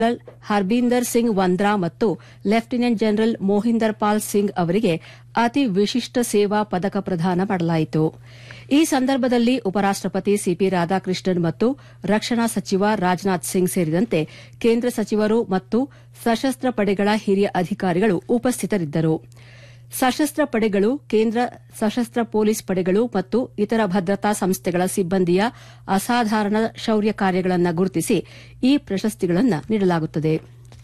general ಹರ್ಬೀಂದರ್ Singh Vandra ಮತ್ತು lieutenant general Mohinder Pal Singh ಅವರಿಗೆ ಅತಿ ವಿಶಿಷ್ಟ ಸೇವಾ ಪದಕ ಪ್ರದಾನ ಮಾಡಲಾಯಿತು ಈ ಸಂದರ್ಭದಲ್ಲಿ ಉಪರಾಷ್ಟಪತಿ ಸಿಪಿ ರಾಧಾಕೃಷ್ಣನ್ ಮತ್ತು ರಕ್ಷಣಾ ಸಚಿವ ರಾಜನಾಥ್ ಸಿಂಗ್ ಸೇರಿದಂತೆ ಕೇಂದ್ರ ಸಚಿವರು ಮತ್ತು ಸಶಸ್ತ್ರ ಪಡೆಗಳ ಹಿರಿಯ ಅಧಿಕಾರಿಗಳು ಉಪಸ್ಥಿತರಿದ್ದರು ಸಶಸ್ತ್ರ ಪಡೆಗಳು ಕೇಂದ್ರ ಸಶಸ್ತ್ರ ಪೊಲೀಸ್ ಪಡೆಗಳು ಮತ್ತು ಇತರ ಭದ್ರತಾ ಸಂಸ್ಥೆಗಳ ಸಿಬ್ಬಂದಿಯ ಅಸಾಧಾರಣ ಶೌರ್ಯ ಕಾರ್ಯಗಳನ್ನು ಗುರುತಿಸಿ ಈ ಪ್ರಶಸ್ತಿಗಳನ್ನು ನೀಡಲಾಗುತ್ತದೆ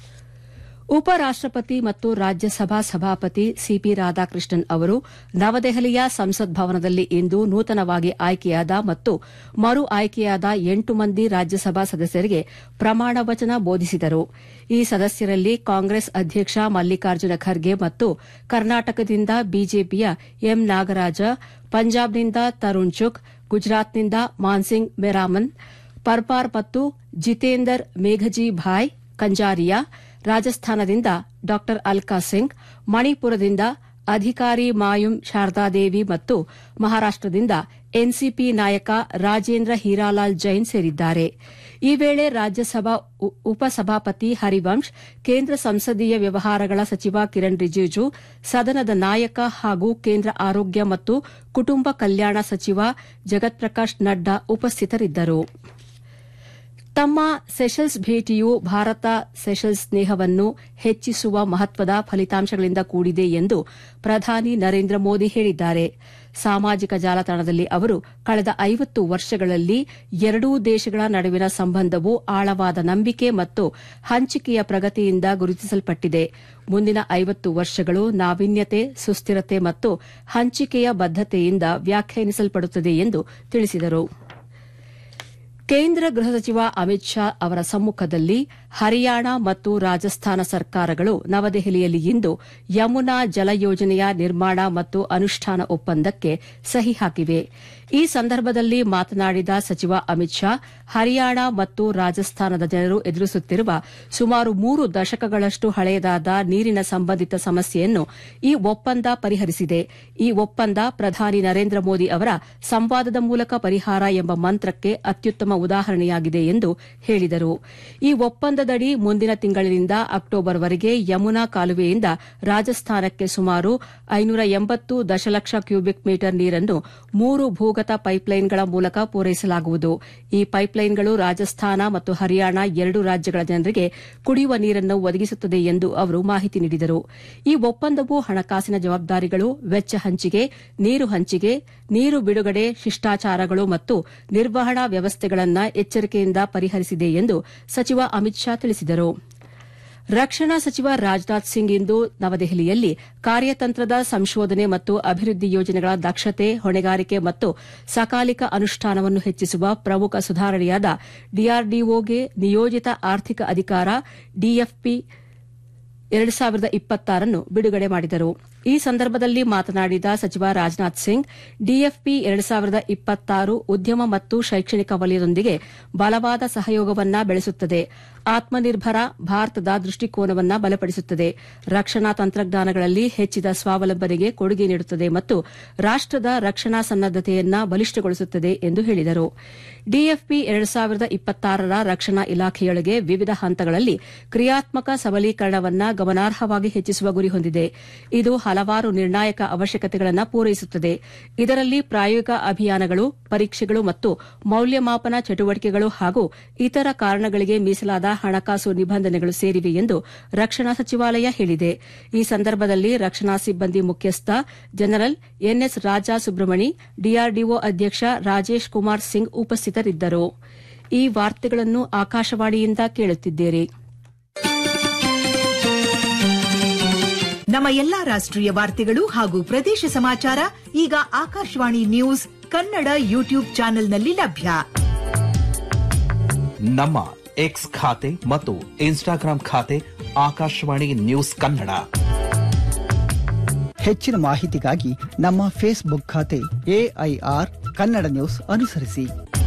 ಉಪರಾಷ್ಟಪತಿ ಮತ್ತು ರಾಜ್ಯಸಭಾ ಸಭಾಪತಿ ಸಿಪಿ ರಾಧಾಕೃಷ್ಣನ್ ಅವರು ನವದೆಹಲಿಯ ಸಂಸತ್ ಭವನದಲ್ಲಿ ಇಂದು ನೂತನವಾಗಿ ಆಯ್ಕೆಯಾದ ಮತ್ತು ಮರು ಆಯ್ಕೆಯಾದ ಎಂಟು ಮಂದಿ ರಾಜ್ಯಸಭಾ ಸದಸ್ಯರಿಗೆ ಪ್ರಮಾಣ ವಚನ ಬೋಧಿಸಿದರು ಈ ಸದಸ್ಯರಲ್ಲಿ ಕಾಂಗ್ರೆಸ್ ಅಧ್ಯಕ್ಷ ಮಲ್ಲಿಕಾರ್ಜುನ ಖರ್ಗೆ ಮತ್ತು ಕರ್ನಾಟಕದಿಂದ ಬಿಜೆಪಿಯ ಎಂ ನಾಗರಾಜ ಪಂಜಾಬ್ನಿಂದ ತರುಣ್ ಚುಕ್ ಗುಜರಾತ್ನಿಂದ ಮಾನ್ಸಿಂಗ್ ಮೆರಾಮನ್ ಪರ್ಪಾರ್ ಮತ್ತು ಜಿತೇಂದರ್ ಮೇಘಜಿ ಭಾಯ್ ಕಂಜಾರಿಯಾ ರಾಜಸ್ಥಾನದಿಂದ ಡಾ ಅಲ್ಕಾ ಸಿಂಗ್ ಮಣಿಪುರದಿಂದ ಅಧಿಕಾರಿ ಮಾಯುಂ ಶಾರದಾದೇವಿ ಮತ್ತು ಮಹಾರಾಷ್ಟದಿಂದ ಎನ್ಸಿಪಿ ನಾಯಕ ರಾಜೇಂದ್ರ ಹೀರಾಲಾಲ್ ಜೈನ್ ಸೇರಿದ್ದಾರೆ ಈ ವೇಳೆ ರಾಜ್ಯಸಭಾ ಉಪಸಭಾಪತಿ ಹರಿವಂಶ್ ಕೇಂದ್ರ ಸಂಸದೀಯ ವ್ಯವಹಾರಗಳ ಸಚಿವ ಕಿರಣ್ ರಿಜಿಜು ಸದನದ ನಾಯಕ ಹಾಗೂ ಕೇಂದ್ರ ಆರೋಗ್ಯ ಮತ್ತು ಕುಟುಂಬ ಕಲ್ಯಾಣ ಸಚಿವ ಜಗತ್ ಪ್ರಕಾಶ್ ನಡ್ಡಾ ಉಪಸ್ಥಿತರಿದ್ದರು ತಮ್ಮ ಸೆಷಲ್ಸ್ ಭೇಟಿಯು ಭಾರತ ಸೆಷಲ್ಸ್ ಸ್ನೇಹವನ್ನು ಹೆಚ್ಚಿಸುವ ಮಹತ್ವದ ಫಲಿತಾಂಶಗಳಿಂದ ಕೂಡಿದೆ ಎಂದು ಪ್ರಧಾನಿ ನರೇಂದ್ರ ಮೋದಿ ಹೇಳಿದ್ದಾರೆ ಸಾಮಾಜಿಕ ಜಾಲತಾಣದಲ್ಲಿ ಅವರು ಕಳೆದ ಐವತ್ತು ವರ್ಷಗಳಲ್ಲಿ ಎರಡೂ ದೇಶಗಳ ನಡುವಿನ ಸಂಬಂಧವು ಆಳವಾದ ನಂಬಿಕೆ ಮತ್ತು ಹಂಚಿಕೆಯ ಪ್ರಗತಿಯಿಂದ ಗುರುತಿಸಲ್ಪಟ್ಟಿದೆ ಮುಂದಿನ ಐವತ್ತು ವರ್ಷಗಳು ನಾವೀನ್ಯತೆ ಸುಸ್ಥಿರತೆ ಮತ್ತು ಹಂಚಿಕೆಯ ಬದ್ದತೆಯಿಂದ ವ್ಯಾಖ್ಯಾನಿಸಲ್ಪಡುತ್ತದೆ ಎಂದು ತಿಳಿಸಿದರು ಕೇಂದ್ರ ಗೃಹ ಸಚಿವ ಅಮಿತ್ ಶಾ ಅವರ ಸಮ್ಮುಖದಲ್ಲಿ ಹರಿಯಾಣ ಮತ್ತು ರಾಜಸ್ಥಾನ ಸರ್ಕಾರಗಳು ನವದೆಹಲಿಯಲ್ಲಿ ಇಂದು ಯಮುನಾ ಜಲ ಯೋಜನೆಯ ನಿರ್ಮಾಣ ಮತ್ತು ಅನುಷ್ಠಾನ ಒಪ್ಪಂದಕ್ಕೆ ಸಹಿ ಹಾಕಿವೆ ಈ ಸಂದರ್ಭದಲ್ಲಿ ಮಾತನಾಡಿದ ಸಚಿವ ಅಮಿತ್ ಶಾ ಹರಿಯಾಣ ಮತ್ತು ರಾಜಸ್ಥಾನದ ಜನರು ಎದುರಿಸುತ್ತಿರುವ ಸುಮಾರು ಮೂರು ದಶಕಗಳಷ್ಟು ಹಳೆಯದಾದ ನೀರಿನ ಸಂಬಂಧಿತ ಸಮಸ್ಯೆಯನ್ನು ಈ ಒಪ್ಪಂದ ಪರಿಹರಿಸಿದೆ ಈ ಒಪ್ಪಂದ ಪ್ರಧಾನಿ ನರೇಂದ್ರ ಮೋದಿ ಅವರ ಸಂವಾದದ ಮೂಲಕ ಪರಿಹಾರ ಎಂಬ ಮಂತ್ರಕ್ಕೆ ಅತ್ಯುತ್ತಮ ಉದಾಹರಣೆಯಾಗಿದೆ ಎಂದು ಹೇಳಿದರು ಈ ಒಪ್ಪಂದದಡಿ ಮುಂದಿನ ತಿಂಗಳಿನಿಂದ ಅಕ್ಟೋಬರ್ವರೆಗೆ ಯಮುನಾ ಕಾಲುವೆಯಿಂದ ರಾಜಸ್ಥಾನಕ್ಕೆ ಸುಮಾರು ಐನೂರ ಎಂಬತ್ತು ದಶಲಕ್ಷ ಕ್ಯೂಬಿಕ್ ಮೀಟರ್ ನೀರನ್ನು ಮೂರು ಭೂಗತ ಪೈಪ್ಲೈನ್ಗಳ ಮೂಲಕ ಪೂರೈಸಲಾಗುವುದು ಈ ಪೈಪ್ಲೈನ್ಗಳು ರಾಜಸ್ಥಾನ ಮತ್ತು ಹರಿಯಾಣ ಎರಡು ರಾಜ್ಯಗಳ ಜನರಿಗೆ ಕುಡಿಯುವ ನೀರನ್ನು ಒದಗಿಸುತ್ತದೆ ಎಂದು ಅವರು ಮಾಹಿತಿ ನೀಡಿದರು ಈ ಒಪ್ಪಂದವು ಹಣಕಾಸಿನ ಜವಾಬ್ದಾರಿಗಳು ವೆಚ್ಚ ಹಂಚಿಕೆ ನೀರು ಹಂಚಿಕೆ ನೀರು ಬಿಡುಗಡೆ ಶಿಷ್ಟಾಚಾರಗಳು ಮತ್ತು ನಿರ್ವಹಣಾ ವ್ಯವಸ್ಥೆಗಳನ್ನು ಎಚ್ಚರಿಕೆಯಿಂದ ಪರಿಹರಿಸಿದೆ ಎಂದು ಸಚಿವ ಅಮಿತ್ ಶಾ ತಿಳಿಸಿದರು ರಕ್ಷಣಾ ಸಚಿವ ರಾಜನಾಥ್ ಸಿಂಗ್ ಇಂದು ನವದೆಹಲಿಯಲ್ಲಿ ಕಾರ್ಯತಂತ್ರದ ಸಂಶೋಧನೆ ಮತ್ತು ಅಭಿವೃದ್ಧಿ ಯೋಜನೆಗಳ ದಕ್ಷತೆ ಹೊಣೆಗಾರಿಕೆ ಮತ್ತು ಸಕಾಲಿಕ ಅನುಷ್ಠಾನವನ್ನು ಹೆಚ್ಚಿಸುವ ಪ್ರಮುಖ ಸುಧಾರಣೆಯಾದ ಡಿಆರ್ಡಿಒಗೆ ನಿಯೋಜಿತ ಆರ್ಥಿಕ ಅಧಿಕಾರ ಡಿಎಫ್ಪಿ ಎರಡು ಸಾವಿರದ ಇಪ್ಪತ್ತಾರನ್ನು ಬಿಡುಗಡೆ ಮಾಡಿದರು ಈ ಸಂದರ್ಭದಲ್ಲಿ ಮಾತನಾಡಿದ ಸಚಿವ ರಾಜನಾಥ್ ಸಿಂಗ್ ಡಿಎಫ್ಪಿ ಎರಡು ಸಾವಿರದ ಇಪ್ಪತ್ತಾರು ಉದ್ಯಮ ಮತ್ತು ಶೈಕ್ಷಣಿಕ ವಲಯದೊಂದಿಗೆ ಬಲವಾದ ಸಹಯೋಗವನ್ನ ಬೆಳೆಸುತ್ತದೆ ಆತ್ಮನಿರ್ಭರ ಭಾರತದ ದೃಷ್ಟಿಕೋನವನ್ನು ಬಲಪಡಿಸುತ್ತದೆ ರಕ್ಷಣಾ ತಂತ್ರಜ್ಞಾನಗಳಲ್ಲಿ ಹೆಚ್ಚಿದ ಸ್ವಾವಲಂಬನೆಗೆ ಕೊಡುಗೆ ನೀಡುತ್ತದೆ ಮತ್ತು ರಾಷ್ಟದ ರಕ್ಷಣಾ ಸನ್ನದ್ದತೆಯನ್ನು ಬಲಿಷ್ಠಗೊಳಿಸುತ್ತದೆ ಎಂದು ಹೇಳಿದರು ಡಿಎಫ್ಪಿ ಎರಡು ಸಾವಿರದ ಇಪ್ಪತ್ತಾರರ ರಕ್ಷಣಾ ಇಲಾಖೆಯೊಳಗೆ ವಿವಿಧ ಹಂತಗಳಲ್ಲಿ ಕ್ರಿಯಾತ್ಮಕ ಸಬಲೀಕರಣವನ್ನು ಗಮನಾರ್ಹವಾಗಿ ಹೆಚ್ಚಿಸುವ ಗುರಿ ಹೊಂದಿದೆ ಇದು ಹಲವಾರು ನಿರ್ಣಾಯಕ ಅವಶ್ಯಕತೆಗಳನ್ನು ಪೂರೈಸುತ್ತದೆ ಇದರಲ್ಲಿ ಪ್ರಾಯೋಗಿಕ ಅಭಿಯಾನಗಳು ಪರೀಕ್ಷೆಗಳು ಮತ್ತು ಮೌಲ್ಯಮಾಪನ ಚಟುವಟಿಕೆಗಳು ಹಾಗೂ ಇತರ ಕಾರಣಗಳಿಗೆ ಮೀಸಲಾದ ಹಣಕಾಸು ನಿಬಂಧನೆಗಳು ಸೇರಿವೆ ಎಂದು ರಕ್ಷಣಾ ಸಚಿವಾಲಯ ಹೇಳಿದೆ ಈ ಸಂದರ್ಭದಲ್ಲಿ ರಕ್ಷಣಾ ಸಿಬ್ಬಂದಿ ಮುಖ್ಯಸ್ಥ general N S Raja Subramani D R D O ಅಧ್ಯಕ್ಷ ರಾಜೇಶ್ ಕುಮಾರ್ ಸಿಂಗ್ ಉಪಸ್ಥಿತರಿದ್ದರು ಈ ವಾರ್ತೆಗಳನ್ನು ಆಕಾಶವಾಣಿಯಿಂದ ಕೇಳುತ್ತಿದ್ದೀರಿ ನಮ್ಮ ಎಲ್ಲಾ ರಾಷ್ಟ್ರೀಯ ವಾರ್ತೆಗಳು ಹಾಗೂ ಪ್ರದೇಶ ಸಮಾಚಾರ ಈಗ ಆಕಾಶವಾಣಿ ನ್ಯೂಸ್ ಕನ್ನಡ ಯೂಟ್ಯೂಬ್ ಚಾನೆಲ್ನಲ್ಲಿ ಲಭ್ಯ ನಮ್ಮ ಎಕ್ಸ್ ಖಾತೆ ಮತ್ತು ಇನ್ಸ್ಟಾಗ್ರಾಂ ಖಾತೆ ಆಕಾಶವಾಣಿ ನ್ಯೂಸ್ ಕನ್ನಡ ಹೆಚ್ಚಿನ ಮಾಹಿತಿಗಾಗಿ ನಮ್ಮ ಫೇಸ್ಬುಕ್ ಖಾತೆ ಎಐಆರ್ ಕನ್ನಡ ನ್ಯೂಸ್ ಅನುಸರಿಸಿ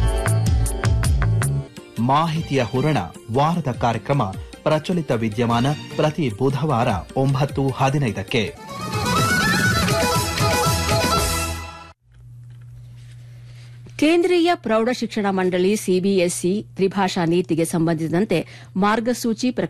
ಮಾಹಿತಿಯ ಹೂರಣ ವಾರದ ಕಾರ್ಯಕ್ರಮ ಪ್ರಚಲಿತ ವಿದ್ಯಮಾನ ಪ್ರತಿ ಬುಧವಾರ ಒಂಬತ್ತು ಹದಿನೈದಕ್ಕೆ ಕೇಂದ್ರ ಕೇಂದ್ರೀಯ ಪ್ರೌಢ ಶಿಕ್ಷಣ ಮಂಡಳಿ ಸಿಬಿಎಸ್ಇ ತ್ರಿಭಾಷಾ ನೀತಿಗೆ ಸಂಬಂಧಿಸಿದಂತೆ ಮಾರ್ಗಸೂಚಿ